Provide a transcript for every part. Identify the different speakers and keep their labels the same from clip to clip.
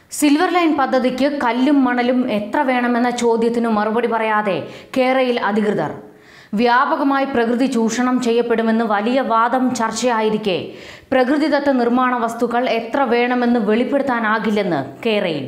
Speaker 1: silver line പദ്ധതിക്ക് കല്ലും മണലും എത്ര വേണമെന്ന ചോദ്യത്തിന് മറുപടി പറയാതെ കേരയിൽ അധികൃതർ വ്യാപകമായി പ്രകൃതി ചൂഷണം ചെയ്യപ്പെടുമെന്ന് വലിയ വാദം ചർച്ചയായിരിക്കെ പ്രകൃതിദത്ത നിർമ്മാണ വസ്തുക്കൾ എത്ര വേണമെന്ന് വെളിപ്പെടുത്താനാകില്ലെന്ന് കേരയിൽ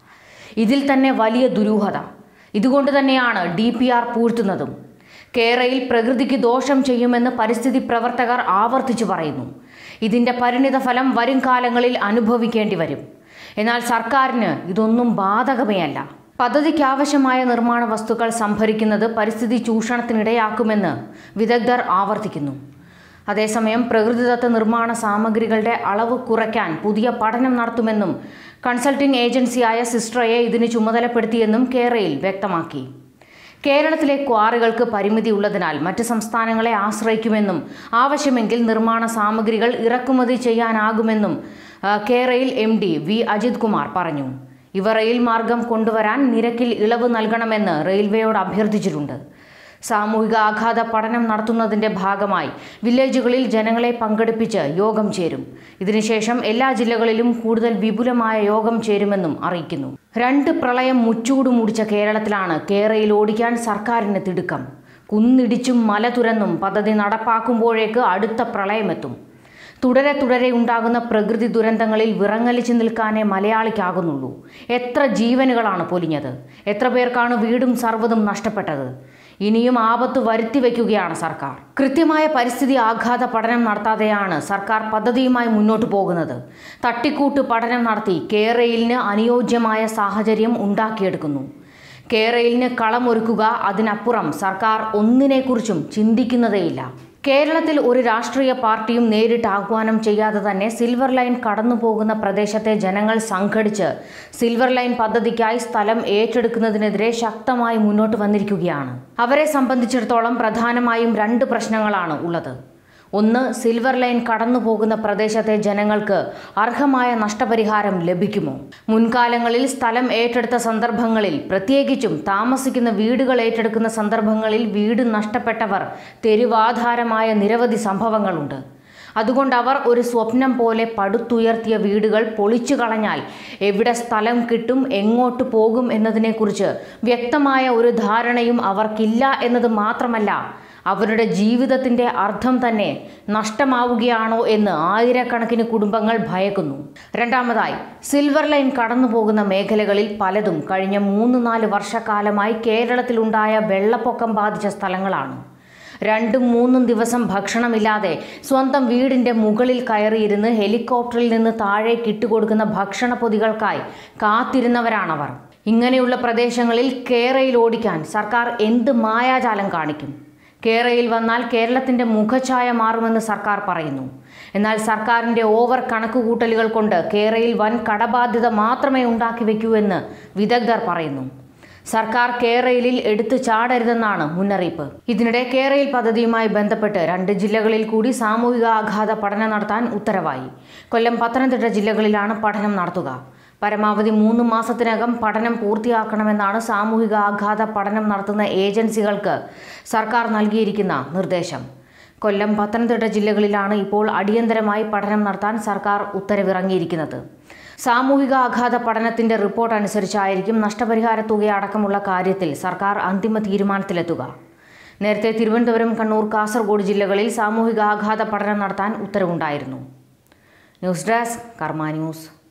Speaker 1: ഇതിൽ തന്നെ വലിയ ദുരൂഹത ഇതുകൊണ്ട് തന്നെയാണ് ഡി പി ആർ പൂഴ്ത്തുന്നതും കേരയിൽ പ്രകൃതിക്ക് ദോഷം ചെയ്യുമെന്ന് പരിസ്ഥിതി പ്രവർത്തകർ ആവർത്തിച്ചു പറയുന്നു ഇതിന്റെ പരിണിത ഫലം വരും കാലങ്ങളിൽ അനുഭവിക്കേണ്ടി വരും എന്നാൽ സർക്കാരിന് ഇതൊന്നും ബാധകമേ അല്ല പദ്ധതിക്ക് ആവശ്യമായ നിർമ്മാണ വസ്തുക്കൾ സംഭരിക്കുന്നത് പരിസ്ഥിതി ചൂഷണത്തിനിടയാക്കുമെന്ന് വിദഗ്ധർ ആവർത്തിക്കുന്നു അതേസമയം പ്രകൃതിദത്ത നിർമ്മാണ സാമഗ്രികളുടെ അളവ് കുറയ്ക്കാൻ പുതിയ പഠനം നടത്തുമെന്നും കൺസൾട്ടിംഗ് ഏജൻസിയായ സിസ്ട്രയെ ഇതിന് ചുമതലപ്പെടുത്തിയെന്നും കേരയിൽ വ്യക്തമാക്കി കേരളത്തിലെ ക്വാറികൾക്ക് പരിമിതി ഉള്ളതിനാൽ മറ്റ് സംസ്ഥാനങ്ങളെ ആശ്രയിക്കുമെന്നും ആവശ്യമെങ്കിൽ നിർമ്മാണ സാമഗ്രികൾ ഇറക്കുമതി ചെയ്യാനാകുമെന്നും ആ, കേരയിൽ M D V Ajith Kumar പറഞ്ഞു ഇവ റെയിൽ മാർഗം കൊണ്ടുവരാൻ നിരക്കിൽ ഇളവ് നൽകണമെന്ന് റെയിൽവേയോട് അഭ്യർത്ഥിച്ചിട്ടുണ്ട് സാമൂഹിക ആഘാത പഠനം നടത്തുന്നതിന്റെ ഭാഗമായി വില്ലേജുകളിൽ ജനങ്ങളെ പങ്കെടുപ്പിച്ച് യോഗം ചേരും ഇതിനുശേഷം എല്ലാ ജില്ലകളിലും കൂടുതൽ വിപുലമായ യോഗം ചേരുമെന്നും അറിയിക്കുന്നു രണ്ട് പ്രളയം മുച്ചൂട് മുടിച്ച കേരളത്തിലാണ് കേരയിൽ ഓടിക്കാൻ സർക്കാരിന് തിടുക്കം കുന്നിടിച്ചും മല തുരന്നും പദ്ധതി നടപ്പാക്കുമ്പോഴേക്ക് അടുത്ത പ്രളയമെത്തും തുടരെ തുടരെ ഉണ്ടാകുന്ന പ്രകൃതി ദുരന്തങ്ങളിൽ വിറങ്ങലിച്ചു നിൽക്കാനേ മലയാളിക്കാകുന്നുള്ളൂ എത്ര ജീവനുകളാണ് പൊലിഞ്ഞത് എത്ര പേർക്കാണ് വീടും സർവ്വതും നഷ്ടപ്പെട്ടത് ഇനിയും ആപത്ത് വരുത്തി വയ്ക്കുകയാണ് സർക്കാർ കൃത്യമായ പരിസ്ഥിതി ആഘാത പഠനം നടത്താതെയാണ് സർക്കാർ പദ്ധതിയുമായി മുന്നോട്ട് പോകുന്നത് തട്ടിക്കൂട്ട് പഠനം നടത്തി കേരളിന് അനുയോജ്യമായ സാഹചര്യം ഉണ്ടാക്കിയെടുക്കുന്നു കേരളിന് കളമൊരുക്കുക അതിനപ്പുറം സർക്കാർ ഒന്നിനെക്കുറിച്ചും ചിന്തിക്കുന്നതേയില്ല കേരളത്തിൽ ഒരു രാഷ്ട്രീയ പാർട്ടിയും നേരിട്ട് ആഹ്വാനം ചെയ്യാതെ തന്നെ സിൽവർ ലൈൻ കടന്നു പോകുന്ന പ്രദേശത്തെ ജനങ്ങൾ സംഘടിച്ച് സിൽവർ ലൈൻ പദ്ധതിക്കായി സ്ഥലം ഏറ്റെടുക്കുന്നതിനെതിരെ ശക്തമായി മുന്നോട്ട് വന്നിരിക്കുകയാണ് അവരെ സംബന്ധിച്ചിടത്തോളം പ്രധാനമായും രണ്ട് പ്രശ്നങ്ങളാണ് ഉള്ളത് ഒന്ന് സിൽവർ ലൈൻ കടന്നു പോകുന്ന പ്രദേശത്തെ ജനങ്ങൾക്ക് അർഹമായ നഷ്ടപരിഹാരം ലഭിക്കുമോ മുൻകാലങ്ങളിൽ സ്ഥലം ഏറ്റെടുത്ത സന്ദർഭങ്ങളിൽ പ്രത്യേകിച്ചും താമസിക്കുന്ന വീടുകൾ ഏറ്റെടുക്കുന്ന സന്ദർഭങ്ങളിൽ വീട് നഷ്ടപ്പെട്ടവർ തെരുവാധാരമായ നിരവധി സംഭവങ്ങളുണ്ട് അതുകൊണ്ട് അവർ ഒരു സ്വപ്നം പോലെ പടുത്തുയർത്തിയ വീടുകൾ പൊളിച്ചു കളഞ്ഞാൽ എവിടെ സ്ഥലം കിട്ടും എങ്ങോട്ട് പോകും എന്നതിനെക്കുറിച്ച് വ്യക്തമായ ഒരു ധാരണയും അവർക്കില്ല എന്നത് മാത്രമല്ല അവരുടെ ജീവിതത്തിന്റെ അർത്ഥം തന്നെ നഷ്ടമാവുകയാണോ എന്ന് ആയിരക്കണക്കിന് കുടുംബങ്ങൾ ഭയക്കുന്നു രണ്ടാമതായി സിൽവർ ലൈൻ കടന്നു പോകുന്ന മേഖലകളിൽ പലതും കഴിഞ്ഞ മൂന്ന് നാല് വർഷക്കാലമായി കേരളത്തിലുണ്ടായ വെള്ളപ്പൊക്കം ബാധിച്ച സ്ഥലങ്ങളാണ് രണ്ടും മൂന്നും ദിവസം ഭക്ഷണമില്ലാതെ സ്വന്തം വീടിന്റെ മുകളിൽ കയറിയിരുന്ന് ഹെലികോപ്റ്ററിൽ നിന്ന് താഴേക്ക് ഇട്ടുകൊടുക്കുന്ന ഭക്ഷണ പൊതികൾക്കായി കാത്തിരുന്നവരാണവർ ഇങ്ങനെയുള്ള പ്രദേശങ്ങളിൽ കേരയിൽ ഓടിക്കാൻ സർക്കാർ എന്ത് മായാജാലം കാണിക്കും കേരയിൽ വന്നാൽ കേരളത്തിന്റെ മുഖഛായ മാറുമെന്ന് സർക്കാർ പറയുന്നു എന്നാൽ സർക്കാരിന്റെ ഓവർ കണക്കുകൂട്ടലുകൾ കൊണ്ട് കേരയിൽ വൻ കടബാധ്യത മാത്രമേ ഉണ്ടാക്കി വെക്കൂ എന്ന് വിദഗ്ധർ പറയുന്നു സർക്കാർ കേരളിൽ എടുത്തു ചാടരുതെന്നാണ് മുന്നറിയിപ്പ് ഇതിനിടെ കേരയിൽ പദ്ധതിയുമായി ബന്ധപ്പെട്ട് രണ്ട് ജില്ലകളിൽ കൂടി സാമൂഹിക ആഘാത പഠനം നടത്താൻ ഉത്തരവായി കൊല്ലം പത്തനംതിട്ട ജില്ലകളിലാണ് പഠനം നടത്തുക പരമാവധി മൂന്ന് മാസത്തിനകം പഠനം പൂർത്തിയാക്കണമെന്നാണ് സാമൂഹിക ആഘാത പഠനം നടത്തുന്ന ഏജൻസികൾക്ക് സർക്കാർ നൽകിയിരിക്കുന്ന നിർദ്ദേശം കൊല്ലം പത്തനംതിട്ട ജില്ലകളിലാണ് ഇപ്പോൾ അടിയന്തരമായി പഠനം നടത്താൻ സർക്കാർ ഉത്തരവിറങ്ങിയിരിക്കുന്നത് സാമൂഹിക ആഘാത പഠനത്തിന്റെ റിപ്പോർട്ട് അനുസരിച്ചായിരിക്കും നഷ്ടപരിഹാര തുക അടക്കമുള്ള കാര്യത്തിൽ സർക്കാർ അന്തിമ തീരുമാനത്തിലെത്തുക നേരത്തെ തിരുവനന്തപുരം കണ്ണൂർ കാസർഗോഡ് ജില്ലകളിൽ സാമൂഹിക ആഘാത പഠനം നടത്താൻ ഉത്തരവുണ്ടായിരുന്നു ന്യൂസ് ഡെസ്ക് കർമ്മ ന്യൂസ്